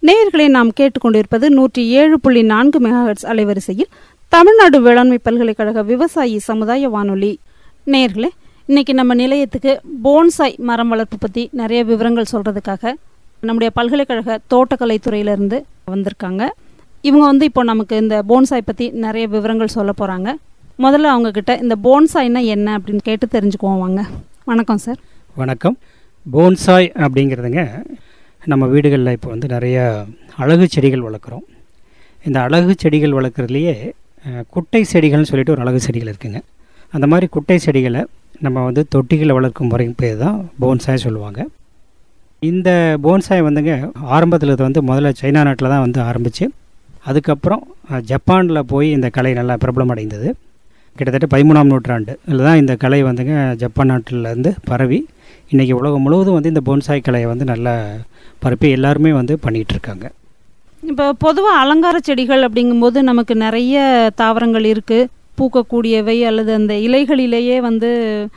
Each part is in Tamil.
நேயர்களை நாம் கேட்டுக்கொண்டிருப்பது நூற்றி ஏழு புள்ளி நான்கு மெகாஹெட்ஸ் அலைவரிசையில் தமிழ்நாடு வேளாண்மை பல்கலைக்கழக விவசாயி சமுதாய வானொலி நேயர்களே இன்னைக்கு நம்ம நிலையத்துக்கு போன்சாய் மரம் வளர்ப்பு பற்றி நிறைய விவரங்கள் சொல்கிறதுக்காக நம்முடைய பல்கலைக்கழக தோட்டக்கலை துறையிலேருந்து வந்திருக்காங்க இவங்க வந்து இப்போ நமக்கு இந்த போன்சாய் பற்றி நிறைய விவரங்கள் சொல்ல போகிறாங்க முதல்ல அவங்க கிட்ட இந்த போன்சாய்னா என்ன அப்படின்னு கேட்டு தெரிஞ்சுக்குவோம் வாங்க வணக்கம் சார் வணக்கம் போன்சாய் அப்படிங்கிறதுங்க நம்ம வீடுகளில் இப்போ வந்து நிறைய அழகு செடிகள் வளர்க்குறோம் இந்த அழகு செடிகள் வளர்க்குறதுலையே அஹ், குட்டை செடிகள்னு சொல்லிட்டு ஒரு அழகு செடிகள் இருக்குங்க அந்த மாதிரி குட்டை செடிகளை நம்ம வந்து தொட்டிகளில் வளர்க்கும் முறை பேர் தான் போன்சாய் சொல்லுவாங்க இந்த போன்சாய் வந்துங்க ஆரம்பத்தில் இது வந்து முதல்ல சைனா நாட்டில் தான் வந்து ஆரம்பித்து அதுக்கப்புறம் அஹ், ஜப்பானில் போய் இந்த கலை நல்லா பிரபலம் அடைந்தது கிட்டத்தட்ட பதிமூணாம் நூற்றாண்டு அதில் தான் இந்த கலை வந்துங்க ஜப்பான் நாட்டிலேருந்து பரவி இன்றைக்கி உலகம் முழுவதும் வந்து இந்த போன்சாய் கலையை வந்து நல்லா பரப்பி எல்லாருமே வந்து பண்ணிகிட்டு இருக்காங்க இப்போ பொதுவாக அலங்கார செடிகள் அப்படிங்கும்போது நமக்கு நிறைய தாவரங்கள் இருக்குது பூக்கக்கூடியவை அல்லது அந்த இலைகளிலேயே வந்து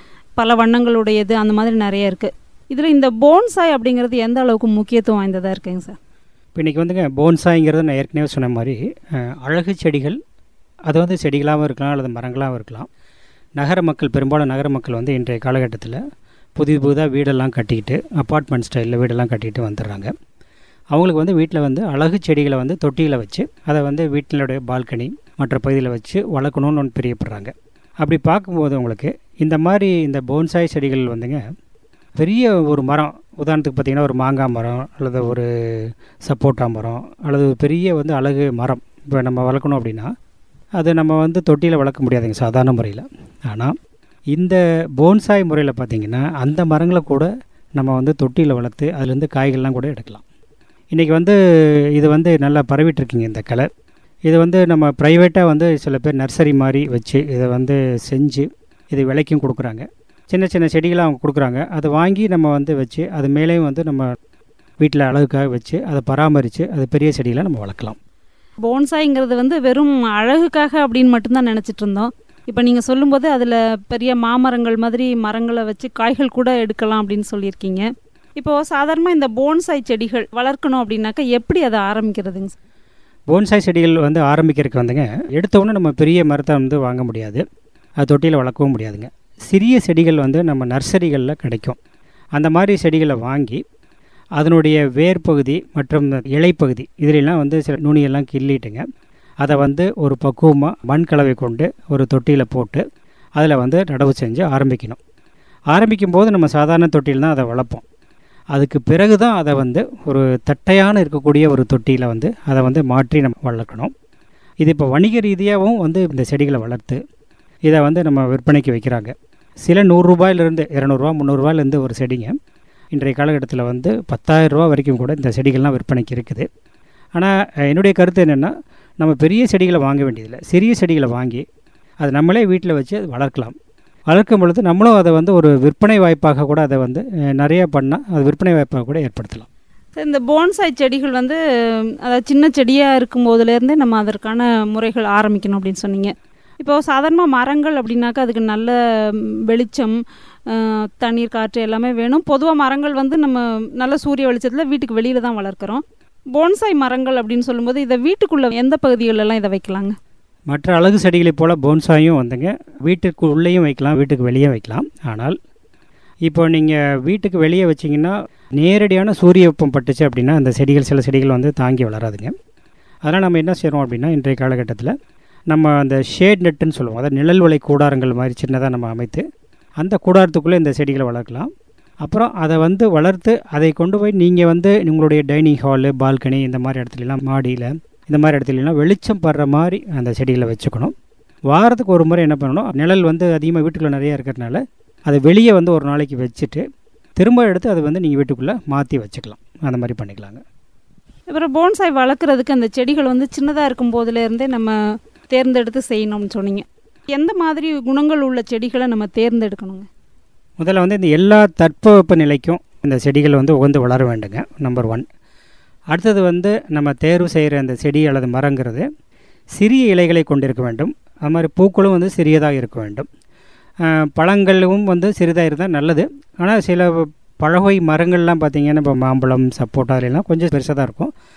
பல வண்ணங்களுடையது அந்த மாதிரி நிறைய இருக்குது இதில் இந்த போன்சாய் அப்படிங்கிறது எந்த அளவுக்கு முக்கியத்துவம் வாய்ந்ததாக இருக்குங்க சார் இப்போ இன்றைக்கி வந்துங்க போன்சாய்ங்கிறது நான் ஏற்கனவே சொன்ன மாதிரி அஹ், அழகு செடிகள் அது வந்து செடிகளாகவும் இருக்கலாம் அல்லது மரங்களாகவும் இருக்கலாம் நகர மக்கள் பெரும்பாலும் நகர மக்கள் வந்து இன்றைய காலகட்டத்தில் புதிய புதிதாக வீடெல்லாம் கட்டிக்கிட்டு அப்பார்ட்மெண்ட் ஸ்டைலில் வீடெல்லாம் கட்டிட்டு வந்துடுறாங்க அவங்களுக்கு வந்து வீட்டில் வந்து அழகு செடிகளை வந்து தொட்டியில் வச்சு அதை வந்து வீட்டினுடைய பால்கனி மற்ற பகுதியில் வச்சு வளர்க்கணும்னு ஒன்று பிரியப்படுறாங்க அப்படி பார்க்கும்போது உங்களுக்கு இந்த மாதிரி இந்த போன்சாய் செடிகள் வந்துங்க பெரிய ஒரு மரம் உதாரணத்துக்கு பார்த்திங்கன்னா ஒரு மாங்காய் மரம் அல்லது ஒரு சப்போட்டா மரம் அல்லது ஒரு பெரிய வந்து அழகு மரம் இப்போ நம்ம வளர்க்கணும் அப்படின்னா அது நம்ம வந்து தொட்டியில் வளர்க்க முடியாதுங்க சாதாரண முறையில் ஆனால் இந்த போன்சாய் முறையில் பார்த்திங்கன்னா அந்த மரங்களை கூட நம்ம வந்து தொட்டியில் வளர்த்து அதுலேருந்து காய்கள்லாம் கூட எடுக்கலாம் இன்றைக்கி வந்து இது வந்து நல்லா பரவிட்டு இருக்குங்க இந்த கலை இது வந்து நம்ம ப்ரைவேட்டாக வந்து சில பேர் நர்சரி மாதிரி வச்சு இதை வந்து செஞ்சு இது விலைக்கும் கொடுக்குறாங்க சின்ன சின்ன செடிகளை அவங்க கொடுக்குறாங்க அதை வாங்கி நம்ம வந்து வச்சு அது மேலேயும் வந்து நம்ம வீட்டில் அழகுக்காக வச்சு அதை பராமரித்து அது பெரிய செடிகளை நம்ம வளர்க்கலாம் போன்சாய்ங்கிறது வந்து வெறும் அழகுக்காக அப்படின்னு மட்டும்தான் நினச்சிட்டு இருந்தோம் இப்போ நீங்கள் சொல்லும்போது அதில் பெரிய மாமரங்கள் மாதிரி மரங்களை வச்சு காய்கள் கூட எடுக்கலாம் அப்படின்னு சொல்லியிருக்கீங்க இப்போது சாதாரணமாக இந்த போன்சாய் செடிகள் வளர்க்கணும் அப்படின்னாக்கா எப்படி அதை ஆரம்பிக்கிறதுங்க சார்? போன்சாய் செடிகள் வந்து ஆரம்பிக்கிறதுக்கு வந்துங்க எடுத்த உடனே நம்ம பெரிய மரத்தை வந்து வாங்க முடியாது அது தொட்டியில் வளர்க்கவும் முடியாதுங்க சிறிய செடிகள் வந்து நம்ம நர்சரிகளில் கிடைக்கும் அந்த மாதிரி செடிகளை வாங்கி அதனுடைய வேர் பகுதி மற்றும் இந்த இலைப்பகுதி இதிலெல்லாம் வந்து சில நுனியெல்லாம் கிள்ளிட்டுங்க அதை வந்து ஒரு பக்குவமாக மண் கலவை கொண்டு ஒரு தொட்டியில் போட்டு அதில் வந்து நடவு செஞ்சு ஆரம்பிக்கணும் ஆரம்பிக்கும் போது நம்ம சாதாரண தொட்டியில் தான் அதை வளர்ப்போம் அதுக்கு பிறகு தான் அதை வந்து ஒரு தட்டையான இருக்கக்கூடிய ஒரு தொட்டியில் வந்து அதை வந்து மாற்றி நம்ம வளர்க்கணும் இது இப்போ வணிக ரீதியாகவும் வந்து இந்த செடிகளை வளர்த்து இதை வந்து நம்ம விற்பனைக்கு வைக்கிறாங்க சில நூறுரூபாயிலிருந்து இரநூறுவா முந்நூறுரூவாயிலேருந்து ஒரு செடிங்க இன்றைய காலகட்டத்தில் வந்து 10000 ரூபா வரைக்கும் கூட இந்த செடிகள்லாம் விற்பனைக்கு இருக்குது ஆனால் அஹ், என்னுடைய கருத்து என்னென்னா நம்ம பெரிய செடிகளை வாங்க வேண்டியதில்லை சிறிய செடிகளை வாங்கி அதை நம்மளே வீட்டில் வச்சு அது வளர்க்கலாம் வளர்க்கும் பொழுது நம்மளும் அதை வந்து ஒரு விற்பனை வாய்ப்பாக கூட அதை வந்து அஹ், நிறைய பண்ணால் அது விற்பனை வாய்ப்பாக கூட ஏற்படுத்தலாம் சார், இந்த போன்சாய் செடிகள் வந்து அதாவது சின்ன செடியாக இருக்கும் போதுலேருந்தே நம்ம அதற்கான முறைகள் ஆரம்பிக்கணும் அப்படின்னு சொன்னீங்க இப்போ சாதாரணமாக மரங்கள் அப்படின்னாக்கா அதுக்கு நல்ல ம், வெளிச்சம் அஹ், தண்ணீர் காற்று எல்லாமே வேணும் பொதுவாக மரங்கள் வந்து நம்ம நல்ல சூரிய வெளிச்சத்தில் வீட்டுக்கு வெளியில் தான் வளர்க்குறோம் போன்சாய் மரங்கள் அப்படின்னு சொல்லும்போது இதை வீட்டுக்குள்ளே எந்த பகுதிகளெல்லாம் இதை வைக்கலாங்க மற்ற அழகு செடிகளைப் போல் போன்சாயும் வந்துங்க வீட்டுக்கு உள்ளேயும் வைக்கலாம் வீட்டுக்கு வெளியே வைக்கலாம் ஆனால் இப்போ நீங்கள் வீட்டுக்கு வெளியே வச்சிங்கன்னா நேரடியான சூரிய வெப்பம் பட்டுச்சு அப்படின்னா அந்த செடிகள் சில செடிகள் வந்து தாங்கி வளராதுங்க அதனால் நம்ம என்ன செய்கிறோம் அப்படின்னா இன்றைய காலகட்டத்தில் நம்ம அந்த ஷேட் நெட்டுன்னு சொல்லுவோம் அதாவது நிழல் வலை கூடாரங்கள் மாதிரி சின்னதாக நம்ம அமைத்து அந்த கூடாரத்துக்குள்ளே இந்த செடிகளை வளர்க்கலாம் அப்புறம் அதை வந்து வளர்த்து அதை கொண்டு போய் நீங்கள் வந்து உங்களுடைய டைனிங் ஹாலு பால்கனி இந்த மாதிரி இடத்துலலாம் மாடியில் இந்த மாதிரி இடத்துலலாம் வெளிச்சம் படுற மாதிரி அந்த செடிகளை வச்சுக்கணும் வாரத்துக்கு ஒரு முறை என்ன பண்ணணும் நிழல் வந்து அதிகமாக வீட்டுக்குள்ளே நிறையா இருக்கிறதுனால அதை வெளியே வந்து ஒரு நாளைக்கு வச்சுட்டு திரும்ப எடுத்து அதை வந்து நீங்கள் வீட்டுக்குள்ளே மாற்றி வச்சுக்கலாம் அந்த மாதிரி பண்ணிக்கலாங்க அப்புறம் போன்சாய் வளர்க்குறதுக்கு அந்த செடிகள் வந்து சின்னதாக இருக்கும் போதுலேருந்தே நம்ம தேர்ந்தெடுத்து செய்யணும்னு சொன்னீங்க எந்த மாதிரி குணங்கள் உள்ள செடிகளை நம்ம தேர்ந்தெடுக்கணுங்க முதல்ல வந்து இந்த எல்லா தட்பவெப்ப நிலைக்கும் இந்த செடிகள் வந்து உகந்து வளர வேண்டுங்க நம்பர் ஒன் அடுத்தது வந்து நம்ம தேர்வு செய்கிற அந்த செடி அல்லது மரங்கிறது சிறிய இலைகளை கொண்டிருக்க வேண்டும் அது மாதிரி பூக்களும் வந்து சிறியதாக இருக்க வேண்டும் அஹ், பழங்களும் வந்து சிறிதாக இருந்தால் நல்லது ஆனால் சில பழவகை மரங்கள்லாம் பார்த்திங்கன்னா இப்போ மாம்பழம் சப்போட்டா எல்லாம் கொஞ்சம் பெருசாக தான் இருக்கும்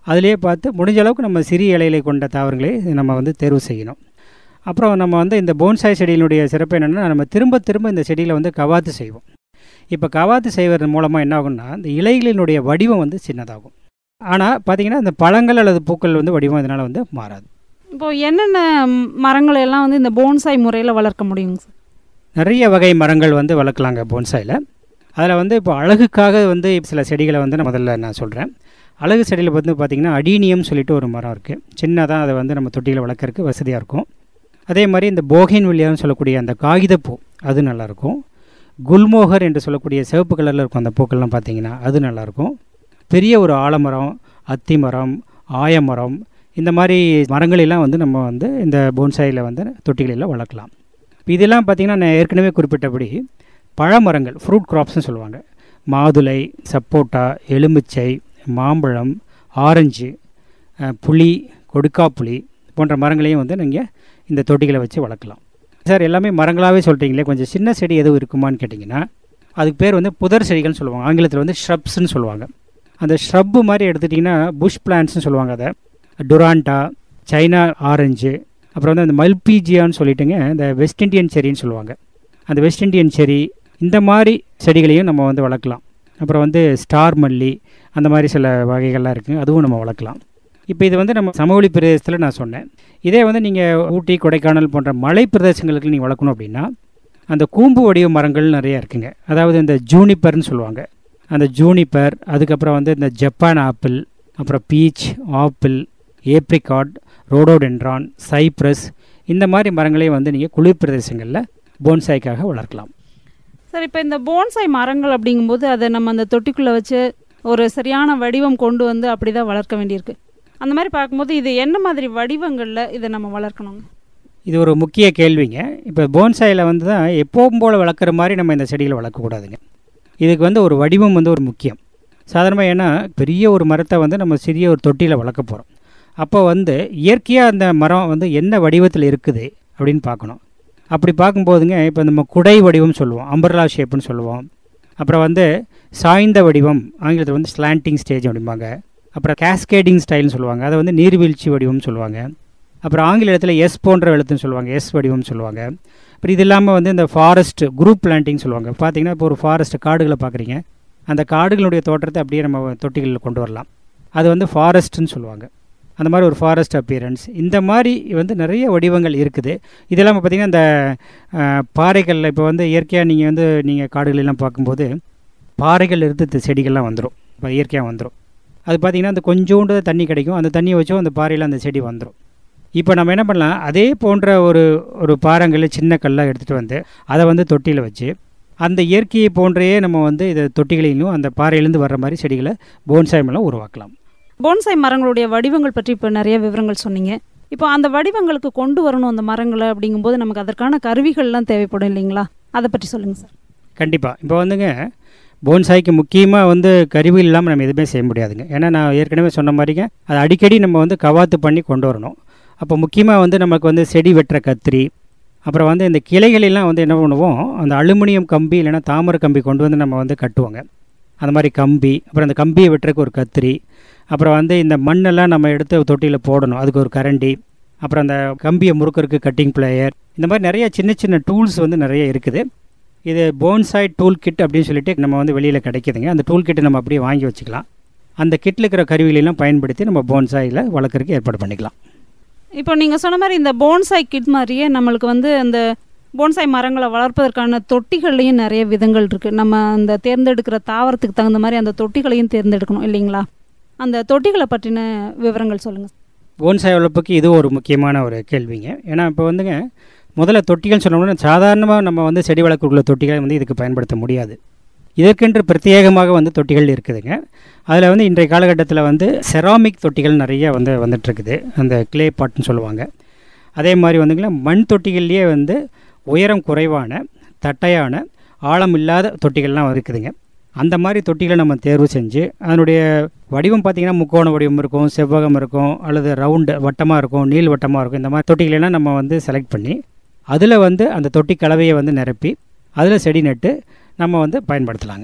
அதிலே பார்த்து முடிஞ்ச அளவுக்கு நம்ம சிறிய இலைகளை கொண்ட தாவரங்களை நம்ம வந்து தேர்வு செய்யணும் அப்புறம் நம்ம வந்து இந்த போன்சாய் செடியினுடைய சிறப்பு என்னென்னா நம்ம திரும்ப திரும்ப இந்த செடியில் வந்து கவாத்து செய்வோம் இப்போ கவாத்து செய்வதன் மூலமாக என்ன ஆகும்னா இந்த இலைகளினுடைய வடிவம் வந்து சின்னதாகும் ஆனால் பார்த்தீங்கன்னா இந்த பழங்கள் அல்லது பூக்கள் வந்து வடிவம் இதனால் வந்து மாறாது இப்போ என்னென்ன மரங்களை எல்லாம் வந்து இந்த போன்சாய் முறையில் வளர்க்க முடியுங்க சார் நிறைய வகை மரங்கள் வந்து வளர்க்கலாங்க போன்சாயில் அதில் வந்து இப்போ அழகுக்காக வந்து சில செடிகளை வந்து நான் முதல்ல நான் சொல்கிறேன் அழகு செடியில் வந்து பார்த்திங்கன்னா அடீனியம் சொல்லிட்டு ஒரு மரம் இருக்குது சின்னதாக அதை வந்து நம்ம தொட்டியில் வளர்க்குறதுக்கு வசதியாக இருக்கும் அதே மாதிரி இந்த போகின் வில்லியான்னு சொல்லக்கூடிய அந்த காகிதப்பூ அது நல்லாயிருக்கும் குல்மோகர் என்று சொல்லக்கூடிய சிவப்பு கலரில் இருக்கும் அந்த பூக்கள்லாம் பார்த்தீங்கன்னா அது நல்லாயிருக்கும் பெரிய ஒரு ஆலமரம் அத்தி மரம் ஆயமரம் இந்த மாதிரி மரங்களெல்லாம் வந்து நம்ம வந்து இந்த போன்சாயில் வந்து தொட்டிகளில் வளர்க்கலாம் இப்போ இதெல்லாம் பார்த்திங்கன்னா நான் ஏற்கனவே குறிப்பிட்டபடி பழமரங்கள் ஃப்ரூட் கிராப்ஸ்னு சொல்லுவாங்க மாதுளை சப்போட்டா எலுமிச்சை மாம்பழம் ஆரஞ்சு அஹ், புளி கொடுக்காப்புளி போன்ற மரங்களையும் வந்து நீங்கள் இந்த தொட்டிகளை வச்சு வளர்க்கலாம் சார் எல்லாமே மரங்களாகவே சொல்லிட்டீங்களே கொஞ்சம் சின்ன செடி எதுவும் இருக்குமான்னு கேட்டிங்கன்னா அதுக்கு பேர் வந்து புதர் செடிகள்னு சொல்லுவாங்க ஆங்கிலத்தில் வந்து ஷ்ரப்ஸ்னு சொல்லுவாங்க அந்த ஷ்ரப்பு மாதிரி எடுத்துட்டிங்கன்னா புஷ் பிளான்ட்ஸ்னு சொல்லுவாங்க அதை டுராண்டா சைனா ஆரஞ்சு அப்புறம் வந்து அந்த மல்பீஜியான்னு சொல்லிட்டுங்க இந்த வெஸ்ட் இண்டியன் செரின்னு சொல்லுவாங்க அந்த வெஸ்ட் இண்டியன் செரி இந்த மாதிரி செடிகளையும் நம்ம வந்து வளர்க்கலாம் அப்புறம் வந்து ஸ்டார் மல்லி அந்த மாதிரி சில வகைகள்லாம் இருக்குது அதுவும் நம்ம வளர்க்கலாம் இப்போ இது வந்து நம்ம சமவெளி பிரதேசத்தில் நான் சொன்னேன் இதே வந்து நீங்கள் ஊட்டி கொடைக்கானல் போன்ற மலை பிரதேசங்களுக்கு நீங்கள் வளர்க்கணும் அப்படின்னா அந்த கூம்பு வடிவ மரங்கள் நிறைய இருக்குங்க அதாவது இந்த ஜூனிப்பர்னு சொல்லுவாங்க அந்த ஜூனிப்பர் அதுக்கப்புறம் வந்து இந்த ஜப்பான் ஆப்பிள் அப்புறம் peach apple apricot rhododendron cypress இந்த மாதிரி மரங்களையும் வந்து நீங்கள் குளிர் பிரதேசங்களில் போன்சாய்க்காக வளர்க்கலாம் சார் இப்போ இந்த போன்சாய் மரங்கள் அப்படிங்கும்போது அதை நம்ம அந்த தொட்டிக்குள்ளே வச்சு ஒரு சரியான வடிவம் கொண்டு வந்து அப்படி தான் வளர்க்க வேண்டியிருக்கு அந்த மாதிரி பார்க்கும்போது இது என்ன மாதிரி வடிவங்களில் இதை நம்ம வளர்க்கணுங்க இது ஒரு முக்கிய கேள்விங்க இப்போ போன்சாயில் வந்து தான் எப்போவும் போல் வளர்க்குற மாதிரி நம்ம இந்த செடிகளை வளர்க்கக்கூடாதுங்க இதுக்கு வந்து ஒரு வடிவம் வந்து ஒரு முக்கியம் சாதாரணமாக ஏன்னா பெரிய ஒரு மரத்தை வந்து நம்ம சிறிய ஒரு தொட்டியில் வளர்க்க போகிறோம் அப்போ வந்து இயற்கையாக அந்த மரம் வந்து என்ன வடிவத்தில் இருக்குது அப்படின்னு பார்க்கணும் அப்படி பார்க்கும்போதுங்க இப்போ நம்ம குடை வடிவம் சொல்லுவோம் அம்பர்லா ஷேப்புன்னு சொல்லுவோம் அப்புறம் வந்து சாய்ந்த வடிவம் ஆங்கிலத்தில் வந்து ஸ்லாண்டிங் ஸ்டேஜ் அப்படிம்பாங்க அப்புறம் கேஸ்கேடிங் ஸ்டைல்னு சொல்லுவாங்க அதை வந்து நீர்வீழ்ச்சி வடிவம்னு சொல்லுவாங்க அப்புறம் ஆங்கில இடத்துல எஸ் போன்ற எழுத்துன்னு சொல்லுவாங்க எஸ் வடிவம்னு சொல்லுவாங்க அப்புறம் இது இல்லாமல் வந்து இந்த ஃபாரஸ்ட் குரூப் பிளான்டிங் சொல்லுவாங்க பார்த்தீங்கன்னா இப்போ ஒரு ஃபாரஸ்ட் காடுகளை பார்க்குறீங்க அந்த காடுகளுடைய தோற்றத்தை அப்படியே நம்ம தொட்டிகளில் கொண்டு வரலாம் அது வந்து ஃபாரஸ்ட்னு சொல்லுவாங்க அந்த மாதிரி ஒரு ஃபாரஸ்ட் அப்பியரன்ஸ் இந்த மாதிரி வந்து நிறைய வடிவங்கள் இருக்குது இதெல்லாம் பார்த்திங்கன்னா இந்த அஹ், பாறைகளில் இப்போ வந்து இயற்கையாக நீங்கள் வந்து நீங்கள் காடுகளெல்லாம் பார்க்கும்போது பாறைகள் இருந்து இந்த செடிகள்லாம் வந்துடும் இப்போ இயற்கையாக வந்துடும் அது பார்த்திங்கன்னா அந்த கொஞ்சோண்டு தண்ணி கிடைக்கும் அந்த தண்ணியை வச்சும் அந்த பாறையில் அந்த செடி வந்துடும் இப்போ நம்ம என்ன பண்ணலாம் அதே போன்ற ஒரு ஒரு பாறைங்களை சின்ன கல்லாக எடுத்துகிட்டு வந்து அதை வந்து தொட்டியில் வச்சு அந்த இயற்கையை போன்றே நம்ம வந்து இதை தொட்டிகளையும் அந்த பாறையிலேருந்து வர்ற மாதிரி செடிகளை போன்சாய் மூலம் உருவாக்கலாம் போன்சாய் மரங்களுடைய வடிவங்கள் பற்றி இப்போ நிறைய விவரங்கள் சொன்னீங்க இப்போ அந்த வடிவங்களுக்கு கொண்டு வரணும் அந்த மரங்களை அப்படிங்கும்போது நமக்கு அதற்கான கருவிகள்லாம் தேவைப்படும் இல்லைங்களா அதை பற்றி சொல்லுங்கள் சார் கண்டிப்பாக இப்போ வந்துங்க போன்சாய்க்கு முக்கியமாக வந்து கருவி இல்லாமல் நம்ம எதுவுமே செய்ய முடியாதுங்க ஏன்னா நான் ஏற்கனவே சொன்ன மாதிரிங்க அதை அடிக்கடி நம்ம வந்து கவாத்து பண்ணி கொண்டு வரணும் அப்போ முக்கியமாக வந்து நமக்கு வந்து செடி வெட்டுற கத்திரி அப்புறம் வந்து இந்த கிளைகளெல்லாம் வந்து என்ன பண்ணுவோம் அந்த அலுமினியம் கம்பி இல்லைன்னா தாமரை கம்பி கொண்டு வந்து நம்ம வந்து கட்டுவோங்க அந்த மாதிரி கம்பி அப்புறம் அந்த கம்பியை வெட்டுறதுக்கு ஒரு கத்திரி அப்புறம் வந்து இந்த மண்ணெல்லாம் நம்ம எடுத்து தொட்டியில் போடணும் அதுக்கு ஒரு கரண்டி அப்புறம் அந்த கம்பியை முறுக்கிறதுக்கு கட்டிங் பிளேயர் இந்த மாதிரி நிறைய சின்ன சின்ன டூல்ஸ் வந்து நிறைய இருக்குது இது போன்சாய் டூல் கிட் அப்படின்னு சொல்லிட்டு நம்ம வந்து வெளியில் கிடைக்குதுங்க அந்த டூல் கிட்டை நம்ம அப்படியே வாங்கி வச்சுக்கலாம் அந்த கிட்டில் இருக்கிற கருவிகளெல்லாம் பயன்படுத்தி நம்ம போன்சாயில் வளர்க்குறதுக்கு ஏற்பாடு பண்ணிக்கலாம் இப்போ நீங்கள் சொன்ன மாதிரி இந்த போன்சாய் கிட் மாதிரியே நம்மளுக்கு வந்து அந்த போன்சாய் மரங்களை வளர்ப்பதற்கான தொட்டிகள்லையும் நிறைய விதங்கள் இருக்குது நம்ம அந்த தேர்ந்தெடுக்கிற தாவரத்துக்கு தகுந்த மாதிரி அந்த தொட்டிகளையும் தேர்ந்தெடுக்கணும் இல்லைங்களா அந்த தொட்டிகளை பற்றின விவரங்கள் சொல்லுங்கள் போன்சாய் வளர்ப்புக்கு இது ஒரு முக்கியமான ஒரு கேள்விங்க ஏன்னா இப்போ வந்துங்க முதல்ல தொட்டிகள் சொன்னோம்னா சாதாரணமாக நம்ம வந்து செடி வளர்க்கக்கூடிய தொட்டிகளை வந்து இதுக்கு பயன்படுத்த முடியாது இதற்கென்று பிரத்யேகமாக வந்து தொட்டிகள் இருக்குதுங்க அதில் வந்து இன்றைய காலகட்டத்தில் வந்து செராமிக் தொட்டிகள் நிறைய வந்து வந்துட்டுருக்குது அந்த க்ளே பாட்னு சொல்லுவாங்க அதே மாதிரி வந்துங்களா மண் தொட்டிகள்லேயே வந்து உயரம் குறைவான தட்டையான ஆழம் இல்லாத தொட்டிகள்லாம் இருக்குதுங்க அந்த மாதிரி தொட்டிகளை நம்ம தேர்வு செஞ்சு அதனுடைய வடிவம் பார்த்திங்கன்னா முக்கோண வடிவம் இருக்கும் செவ்வகம் இருக்கும் அல்லது ரவுண்டு வட்டமாக இருக்கும் நீள் வட்டமாக இருக்கும் இந்த மாதிரி தொட்டிகளெல்லாம் நம்ம வந்து செலக்ட் பண்ணி அதில் வந்து அந்த தொட்டி கலவையை வந்து நிரப்பி அதில் செடி நட்டு நம்ம வந்து பயன்படுத்தலாங்க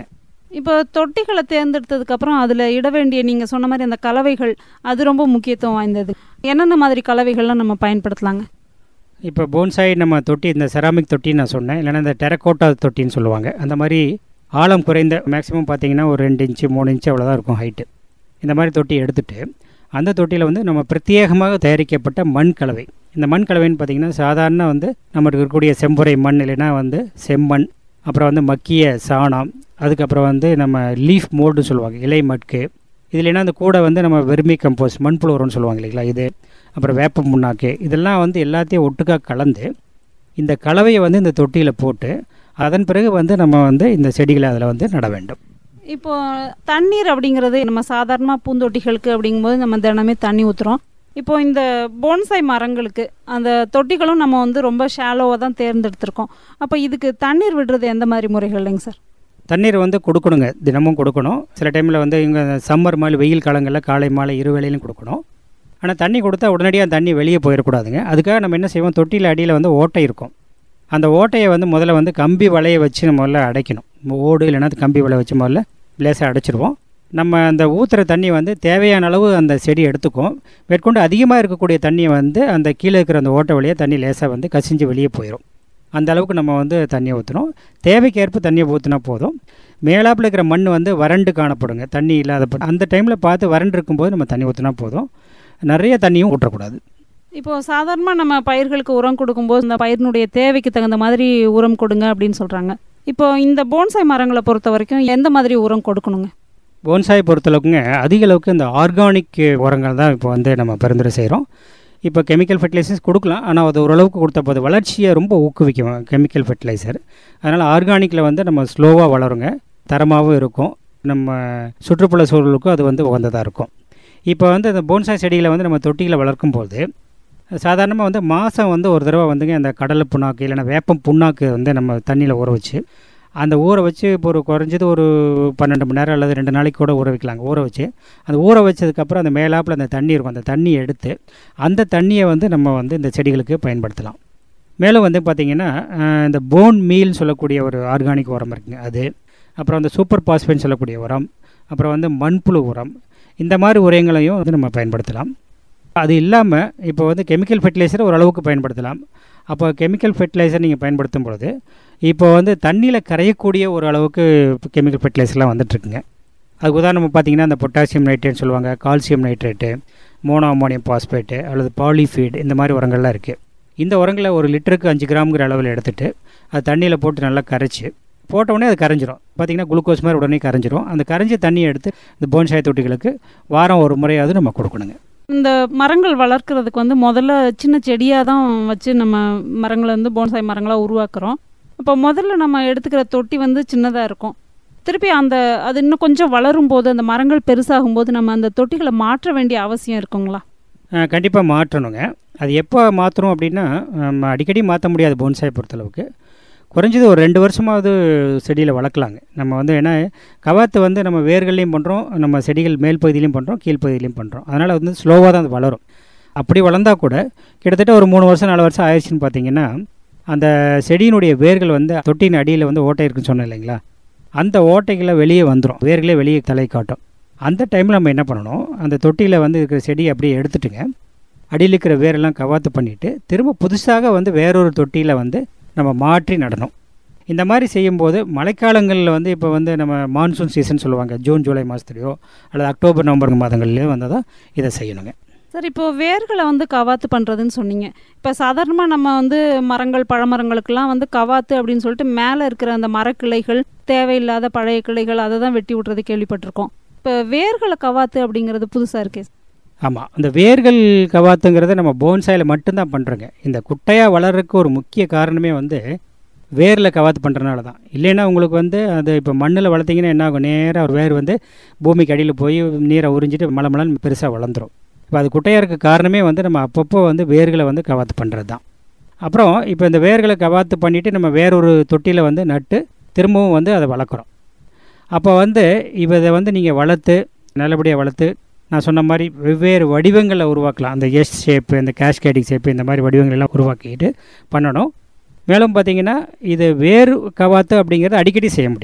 இப்போ தொட்டிகளை தேர்ந்தெடுத்ததுக்கு அப்புறம் அதில் இட வேண்டிய நீங்கள் சொன்ன மாதிரி அந்த கலவைகள் அது ரொம்ப முக்கியத்துவம் வாய்ந்தது என்னென்ன மாதிரி கலவைகள்லாம் நம்ம பயன்படுத்தலாங்க இப்போ போன்சாய் நம்ம தொட்டி இந்த செராமிக் தொட்டின்னு நான் சொன்னேன் இல்லைன்னா இந்த டெரக்கோட்டா தொட்டின்னு சொல்லுவாங்க அந்த மாதிரி ஆழம் குறைந்த மேக்ஸிமம் பார்த்தீங்கன்னா ஒரு ரெண்டு இன்ச்சு மூணு இன்ச்சு அவ்வளோதான் இருக்கும் ஹைட்டு இந்த மாதிரி தொட்டி எடுத்துட்டு அந்த தொட்டியில் வந்து நம்ம பிரத்யேகமாக தயாரிக்கப்பட்ட மண் கலவை இந்த மண் கலவைன்னு பார்த்தீங்கன்னா சாதாரண வந்து நம்மளுக்கு இருக்கக்கூடிய செம்புரை மண் இல்லைன்னா வந்து செம்மண் அப்புறம் வந்து மக்கிய சாணம் அதுக்கப்புறம் வந்து நம்ம லீஃப் மோல்டுன்னு சொல்லுவாங்க இலை மட்கு இது இல்லைன்னா அந்த கூட வந்து நம்ம வெர்மி கம்போஸ்ட் மண்புழு உரம்னு சொல்லுவாங்க இல்லைங்களா இது அப்புறம் வேப்ப முன்னாக்கு இதெல்லாம் வந்து எல்லாத்தையும் ஒட்டுக்காக கலந்து இந்த கலவையை வந்து இந்த தொட்டியில் போட்டு அதன் பிறகு வந்து நம்ம வந்து இந்த செடிகளை அதில் வந்து நட வேண்டும் இப்போ தண்ணீர் அப்படிங்கிறது நம்ம சாதாரணமாக பூந்தொட்டிகளுக்கு அப்படிங்கும்போது நம்ம தினமே தண்ணி ஊற்றுறோம் இப்போ இந்த போன்சாய் மரங்களுக்கு அந்த தொட்டிகளும் நம்ம வந்து ரொம்ப ஷாலோவாக தான் தேர்ந்தெடுத்திருக்கோம் அப்போ இதுக்கு தண்ணீர் விடுறது எந்த மாதிரி முறைகள் இல்லைங்க சார் தண்ணீர் வந்து கொடுக்கணுங்க தினமும் கொடுக்கணும் சில டைமில் வந்து இங்கே சம்மர் மாதிரி வெயில் காலங்களில் காலை மாலை இரு வேளையிலும் கொடுக்கணும் ஆனால் தண்ணி கொடுத்தா உடனடியாக தண்ணி வெளியே போயிடக்கூடாதுங்க அதுக்காக நம்ம என்ன செய்வோம் தொட்டியில் அடியில் வந்து ஓட்டை இருக்கும் அந்த ஓட்டையை வந்து முதல்ல வந்து கம்பி வலையை வச்சு நம்ம முதல்ல அடைக்கணும் ஓடு இல்லைன்னா கம்பி வலையை வச்சு முதல்ல லேசாக அடைச்சிருவோம் நம்ம அந்த ஊற்றுற தண்ணி வந்து தேவையான அளவு அந்த செடி எடுத்துக்கும் மேற்கொண்டு அதிகமாக இருக்கக்கூடிய தண்ணியை வந்து அந்த கீழே இருக்கிற அந்த ஓட்டை வழியாக தண்ணி லேசாக வந்து கசிஞ்சு வெளியே போயிடும் அந்த அளவுக்கு நம்ம வந்து தண்ணியை ஊற்றணும் தேவைக்கேற்ப தண்ணியை ஊற்றினா போதும் மேலாப்பில் இருக்கிற மண் வந்து வறண்டு காணப்படுங்க தண்ணி இல்லாத ப- அந்த டைமில் பார்த்து வறண்டு இருக்கும்போது நம்ம தண்ணி ஊற்றினா போதும் நிறைய தண்ணியும் ஊற்றக்கூடாது இப்போ சாதாரணமாக நம்ம பயிர்களுக்கு உரம் கொடுக்கும்போது இந்த பயிரினுடைய தேவைக்கு தகுந்த மாதிரி உரம் கொடுங்க அப்படின்னு சொல்கிறாங்க இப்போ இந்த போன்சாய் மரங்களை பொறுத்த வரைக்கும் எந்த மாதிரி உரம் கொடுக்கணுங்க போன்சாய் பொறுத்தளவுக்குங்க அதிக அளவுக்கு இந்த ஆர்கானிக் உரங்கள் தான் இப்போ வந்து நம்ம பரிந்துரை செய்கிறோம் இப்போ கெமிக்கல் ஃபெர்டிலைசர்ஸ் கொடுக்கலாம் ஆனால் அது ஓரளவுக்கு கொடுத்த போது வளர்ச்சியை ரொம்ப ஊக்குவிக்கும் கெமிக்கல் ஃபெர்டிலைசர் அதனால் ஆர்கானிக்கில் வந்து நம்ம ஸ்லோவாக வளருங்க தரமாகவும் இருக்கும் நம்ம சுற்றுப்புற சூழலுக்கும் அது வந்து உகந்ததாக இருக்கும் இப்போ வந்து அந்த போன்சாய் செடிகளை வந்து நம்ம தொட்டிகளை வளர்க்கும் போது சாதாரணமாக வந்து மாதம் வந்து ஒரு தடவை வந்துங்க அந்த கடலை புண்ணாக்கு இல்லைன்னா வேப்பம் புண்ணாக்கு வந்து நம்ம தண்ணியில் ஊற வச்சு அந்த ஊற வச்சு இப்போ ஒரு குறைஞ்சது ஒரு பன்னெண்டு மணி நேரம் அல்லது ரெண்டு நாளைக்கு கூட ஊற வைக்கலாங்க ஊற வச்சு அந்த ஊற வச்சதுக்கப்புறம் அந்த மேலாப்பில் அந்த தண்ணி இருக்கும் அந்த தண்ணியை எடுத்து அந்த தண்ணியை வந்து நம்ம வந்து இந்த செடிகளுக்கு பயன்படுத்தலாம் மேலும் வந்து பார்த்திங்கன்னா அஹ், இந்த போன் மீல்னு சொல்லக்கூடிய ஒரு ஆர்கானிக் உரம் இருக்குங்க அது அப்புறம் அந்த சூப்பர் பாஸ்பேட்னு சொல்லக்கூடிய உரம் அப்புறம் வந்து மண்புழு உரம் இந்த மாதிரி உரங்களையும் வந்து நம்ம பயன்படுத்தலாம் அது இல்லாமல் இப்போ வந்து கெமிக்கல் ஃபெர்டிலைசர் ஓரளவுக்கு பயன்படுத்தலாம் அப்போ கெமிக்கல் ஃபெர்டிலைசர் நீங்கள் பயன்படுத்தும் பொழுது இப்போ வந்து தண்ணியில் கரையக்கூடிய ஒரு அளவுக்கு கெமிக்கல் ஃபெர்டிலைசர்லாம் வந்துட்டுருக்குங்க அதுக்கு உதாரணம் பார்த்தீங்கன்னா அந்த பொட்டாசியம் நைட்ரேட்னு சொல்லுவாங்க calcium nitrate mono ammonium phosphate அல்லது பாலிஃபீட் இந்த மாதிரி உரங்கள்லாம் இருக்குது இந்த உரங்களை ஒரு லிட்டருக்கு அஞ்சு கிராம்ங்கிற அளவில் எடுத்துட்டு அது தண்ணியில் போட்டு நல்லா கரைச்சி போட்ட உடனே அது கரைஞ்சிரும் பார்த்தீங்கன்னா குளுக்கோஸ் மாதிரி உடனே கரைஞ்சிரும் அந்த கரைஞ்ச தண்ணியை எடுத்து இந்த போன்சாய் தொட்டிகளுக்கு வாரம் ஒரு முறையாவது நம்ம கொடுக்கணுங்க இந்த மரங்கள் வளர்க்குறதுக்கு வந்து முதல்ல சின்ன செடியாக தான் வச்சு நம்ம மரங்களை வந்து போன்சாய் மரங்களாக உருவாக்குறோம் அப்போ முதல்ல நம்ம எடுத்துக்கிற தொட்டி வந்து சின்னதாக இருக்கும் திருப்பி அந்த அது இன்னும் கொஞ்சம் வளரும் போது அந்த மரங்கள் பெருசாகும் போது நம்ம அந்த தொட்டிகளை மாற்ற வேண்டிய அவசியம் இருக்குங்களா கண்டிப்பாக மாற்றணுங்க அது எப்போ மாற்றணும் அப்படின்னா நம்ம அடிக்கடி மாற்ற முடியாது போன்சாய் பொறுத்தளவுக்கு குறைஞ்சது ஒரு ரெண்டு வருஷமாவது செடியில் வளர்க்கலாங்க நம்ம வந்து ஏன்னா கவாத்து வந்து நம்ம வேர்கள்லையும் பண்ணுறோம் நம்ம செடிகள் மேல் பகுதியிலையும் பண்ணுறோம் கீழ்ப்பகுதியிலையும் பண்ணுறோம் அதனால் வந்து ஸ்லோவாக தான் அது வளரும் அப்படி வளர்ந்தா கூட கிட்டத்தட்ட ஒரு மூணு வருஷம் நாலு வருஷம் ஆயிடுச்சுன்னு பார்த்தீங்கன்னா அந்த செடியினுடைய வேர்கள் வந்து தொட்டியின் அடியில் வந்து ஓட்டை இருக்குன்னு சொன்னேன் இல்லைங்களா அந்த ஓட்டைகளை வெளியே வந்துடும் வேர்களே வெளியே தலை காட்டும் அந்த டைமில் நம்ம என்ன பண்ணணும் அந்த தொட்டியில் வந்து இருக்கிற செடியை அப்படியே எடுத்துட்டுங்க அடியில் இருக்கிற வேரெல்லாம் கவாத்து பண்ணிவிட்டு திரும்ப புதுசாக வந்து வேறொரு தொட்டியில் வந்து நம்ம மாற்றி நடணும் இந்த மாதிரி செய்யும்போது மழைக்காலங்களில் வந்து இப்போ வந்து நம்ம மான்சூன் சீசன் சொல்லுவாங்க ஜூன் ஜூலை மாதத்துலையோ அல்லது அக்டோபர் நவம்பர் மாதங்கள்லையோ வந்தால் தான் இதை செய்யணுங்க சார் இப்போ வேர்களை வந்து கவாத்து பண்ணுறதுன்னு சொன்னீங்க இப்போ சாதாரணமாக நம்ம வந்து மரங்கள் பழமரங்களுக்கெல்லாம் வந்து கவாத்து அப்படின்னு சொல்லிட்டு மேலே இருக்கிற அந்த மரக்கிளைகள் தேவையில்லாத பழைய கிளைகள் அதை தான் வெட்டி விட்றது கேள்விப்பட்டிருக்கோம் இப்போ வேர்களை கவாத்து அப்படிங்கிறது புதுசாக இருக்கே ஆமாம் அந்த வேர்கள் கவாத்துங்கிறத நம்ம போன்சாயில் மட்டும்தான் பண்ணுறோங்க இந்த குட்டையாக வளர்றதுக்கு ஒரு முக்கிய காரணமே வந்து வேரில் கவாத்து பண்ணுறனால தான் இல்லைன்னா உங்களுக்கு வந்து அது இப்போ மண்ணில் வளர்த்திங்கன்னா என்ன ஆகும் நேராக ஒரு வேர் வந்து பூமிக்கு அடியில் போய் நீரை உறிஞ்சிட்டு மலை மலன்னு பெருசாக வளர்ந்துரும் இப்போ அது குட்டையாக இருக்க காரணமே வந்து நம்ம அப்பப்போ வந்து வேர்களை வந்து கவாத்து பண்ணுறது தான் அப்புறம் இப்போ இந்த வேர்களை கவாத்து பண்ணிவிட்டு நம்ம வேறொரு தொட்டியில் வந்து நட்டு திரும்பவும் வந்து அதை வளர்க்குறோம் அப்போ வந்து இப்போ இதை வந்து நீங்கள் வளர்த்து நல்லபடியாக வளர்த்து நான் சொன்ன மாதிரி வெவ்வேறு வடிவங்களை உருவாக்கலாம் அந்த எஸ் ஷேப்பு இந்த கேஷ்கேடிங் ஷேப்பு இந்த மாதிரி வடிவங்கள் எல்லாம் உருவாக்கிட்டு பண்ணணும் மேலும் பார்த்தீங்கன்னா இது வேறு கவாத்து அப்படிங்கிறது அடிக்கடி செய்ய முடியாது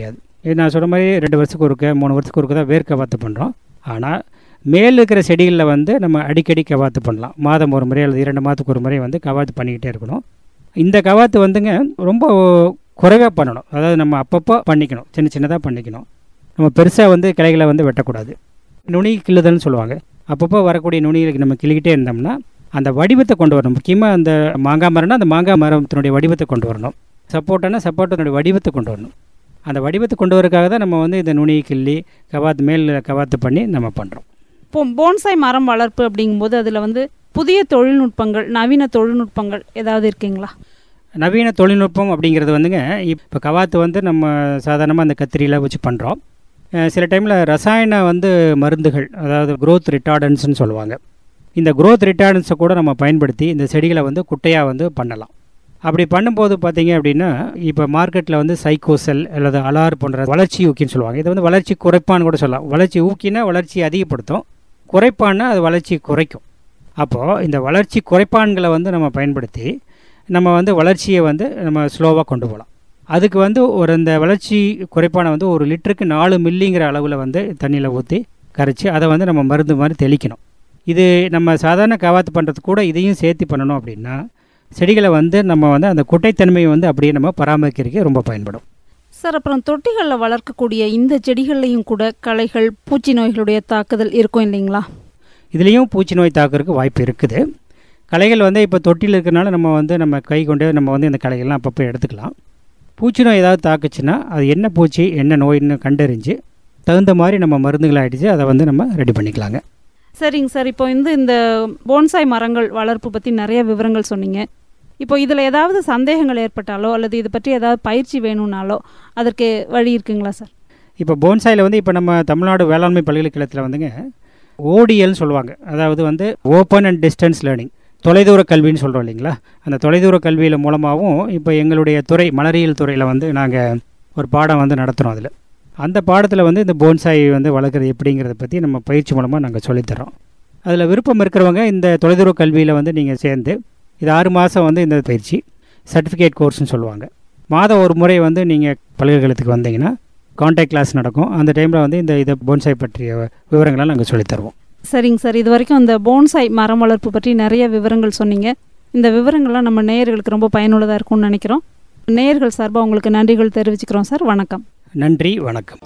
இது நான் சொன்ன மாதிரி ரெண்டு வருஷத்துக்கு ஒருக்க மூணு வருஷத்துக்கு ஒருக்க தான் வேர் கவாத்து பண்ணுறோம் ஆனால் மேல் இருக்கிற செடிகளில் வந்து நம்ம அடிக்கடி கவாத்து பண்ணலாம் மாதம் ஒரு முறை அல்லது இரண்டு மாதத்துக்கு ஒரு முறை வந்து கவாத்து பண்ணிக்கிட்டே இருக்கணும் இந்த கவாத்து வந்துங்க ரொம்ப குறைவாக பண்ணணும் அதாவது நம்ம அப்பப்போ பண்ணிக்கணும் சின்ன சின்னதாக பண்ணிக்கணும் நம்ம பெருசாக வந்து கிளைகளை வந்து வெட்டக்கூடாது நுனி கிள்ளுதல்னு சொல்லுவாங்க அப்பப்போ வரக்கூடிய நுனிகளுக்கு நம்ம கிள்ளிக்கிட்டே இருந்தோம்னா அந்த வடிவத்தை கொண்டு வரணும் முக்கியமாக அந்த மாங்காய் மரம்னா அந்த மாங்காய் மரத்தினுடைய வடிவத்தை கொண்டு வரணும் சப்போட்டானா சப்போட்டனுடைய வடிவத்தை கொண்டு வரணும் அந்த வடிவத்தை கொண்டு வரதுக்காக தான் நம்ம வந்து இந்த நுனி கிள்ளி கவாத்து மேல் கவாத்து பண்ணி நம்ம பண்ணுறோம் இப்போ போன்சாய் மரம் வளர்ப்பு அப்படிங்கும்போது அதில் வந்து புதிய தொழில்நுட்பங்கள் நவீன தொழில்நுட்பங்கள் ஏதாவது இருக்குங்களா நவீன தொழில்நுட்பம் அப்படிங்கிறது வந்துங்க இப்போ கவாத்து வந்து நம்ம சாதாரணமாக அந்த கத்திரியில் வச்சு பண்ணுறோம் சில டைமில் ரசாயன வந்து மருந்துகள் அதாவது growth ரிட்டார்டன்ஸ்னு சொல்லுவாங்க இந்த growth ரிட்டார்டன்ஸை கூட நம்ம பயன்படுத்தி இந்த செடிகளை வந்து குட்டையாக வந்து பண்ணலாம் அப்படி பண்ணும்போது பார்த்தீங்க அப்படின்னா இப்போ மார்க்கெட்டில் வந்து சைக்கோசெல் அல்லது அலார் போன்ற வளர்ச்சி ஊக்கின்னு சொல்லுவாங்க இது வந்து வளர்ச்சி குறைப்பான்னு கூட சொல்லலாம் வளர்ச்சி ஊக்கினா வளர்ச்சி அதிகப்படுத்தும் குறைப்பான்னா அது வளர்ச்சி குறைக்கும் அப்போது இந்த வளர்ச்சி குறைப்பான்களை வந்து நம்ம பயன்படுத்தி நம்ம வந்து வளர்ச்சியை வந்து நம்ம ஸ்லோவாக கொண்டு போகலாம் அதுக்கு வந்து ஒரு இந்த வளர்ச்சி குறைப்பானை வந்து ஒரு லிட்டருக்கு நாலு மில்லிங்கிற அளவில் வந்து தண்ணியில் ஊற்றி கரைச்சி அதை வந்து நம்ம மருந்து மாதிரி தெளிக்கணும் இது நம்ம சாதாரண கவாத்து பண்ணுறது கூட இதையும் சேர்த்து பண்ணணும் அப்படின்னா செடிகளை வந்து நம்ம வந்து அந்த குட்டைத்தன்மையை வந்து அப்படியே நம்ம பராமரிக்கிறதுக்கு ரொம்ப பயன்படும் சார் அப்புறம் தொட்டிகளில் வளர்க்கக்கூடிய இந்த செடிகள்லையும் கூட களைகள் பூச்சி நோய்களுடைய தாக்குதல் இருக்கும் இல்லைங்களா இதுலேயும் பூச்சி நோய் தாக்குறதுக்கு வாய்ப்பு இருக்குது களைகள் வந்து இப்போ தொட்டியில் இருக்கிறனால நம்ம வந்து நம்ம கை கொண்டு நம்ம வந்து இந்த களைகள்லாம் அப்பப்போ எடுத்துக்கலாம் பூச்சி நோய் ஏதாவது தாக்குச்சுன்னா அது என்ன பூச்சி என்ன நோயின்னு கண்டறிஞ்சு தகுந்த மாதிரி நம்ம மருந்துகளை அடித்து அதை வந்து நம்ம ரெடி பண்ணிக்கலாங்க சரிங்க சார் இப்போ வந்து இந்த போன்சாய் மரங்கள் வளர்ப்பு பற்றி நிறைய விவரங்கள் சொன்னீங்க இப்போ இதில் ஏதாவது சந்தேகங்கள் ஏற்பட்டாலோ அல்லது இது பற்றி ஏதாவது பயிற்சி வேணும்னாலோ அதற்கு வழி இருக்குங்களா சார் இப்போ போன்சாயில் வந்து இப்போ நம்ம தமிழ்நாடு வேளாண்மை பல்கலைக்கழகத்தில் வந்துங்க ஓடிஎல்னு சொல்லுவாங்க அதாவது வந்து ஓப்பன் அண்ட் டிஸ்டன்ஸ் லேர்னிங் தொலைதூர கல்வின்னு சொல்கிறோம் இல்லைங்களா அந்த தொலைதூர கல்வியில் மூலமாகவும் இப்போ எங்களுடைய துறை மலரியல் துறையில் வந்து நாங்கள் ஒரு பாடம் வந்து நடத்துகிறோம் அதில் அந்த பாடத்தில் வந்து இந்த போன்சாய் வந்து வளர்க்குறது எப்படிங்கிறத பற்றி நம்ம பயிற்சி மூலமாக நாங்கள் சொல்லித்தரோம் அதில் விருப்பம் இருக்கிறவங்க இந்த தொலைதூர கல்வியில் வந்து நீங்கள் சேர்ந்து இது ஆறு மாதம் வந்து இந்த பயிற்சி சர்டிஃபிகேட் கோர்ஸ்னு சொல்லுவாங்க மாதம் ஒரு முறை வந்து நீங்கள் பல்கலைக்கழகத்துக்கு வந்தீங்கன்னா கான்டாக்ட் கிளாஸ் நடக்கும் அந்த டைமில் வந்து இந்த இதை போன்சாய் பற்றிய விவரங்களை நாங்கள் சொல்லித்தருவோம் சரிங்க சார் இது வரைக்கும் இந்த போன்சாய் மரம் வளர்ப்பு பற்றி நிறைய விவரங்கள் சொன்னீங்க இந்த விவரங்கள்லாம் நம்ம நேயர்களுக்கு ரொம்ப பயனுள்ளதாக இருக்கும்னு நினைக்கிறோம் நேயர்கள் சார்பாக உங்களுக்கு நன்றிகள் தெரிவிச்சுக்கிறோம் சார் வணக்கம் நன்றி வணக்கம்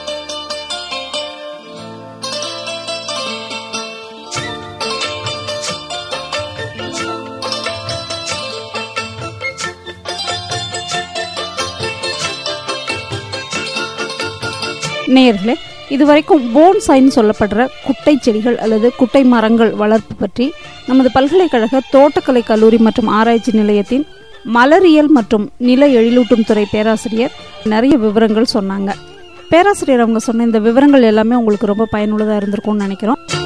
நேயர்களே இதுவரைக்கும் போன்சாய்ன்னு சொல்லப்படுற குட்டை செடிகள் அல்லது குட்டை மரங்கள் வளர்ப்பு பற்றி நமது பல்கலைக்கழக தோட்டக்கலை கல்லூரி மற்றும் ஆராய்ச்சி நிலையத்தின் மலரியல் மற்றும் நில எழிலூட்டும் துறை பேராசிரியர் நிறைய விவரங்கள் சொன்னாங்க பேராசிரியர் அவங்க சொன்ன இந்த விவரங்கள் எல்லாமே உங்களுக்கு ரொம்ப பயனுள்ளதாக இருந்திருக்கும்னு நினைக்கிறோம்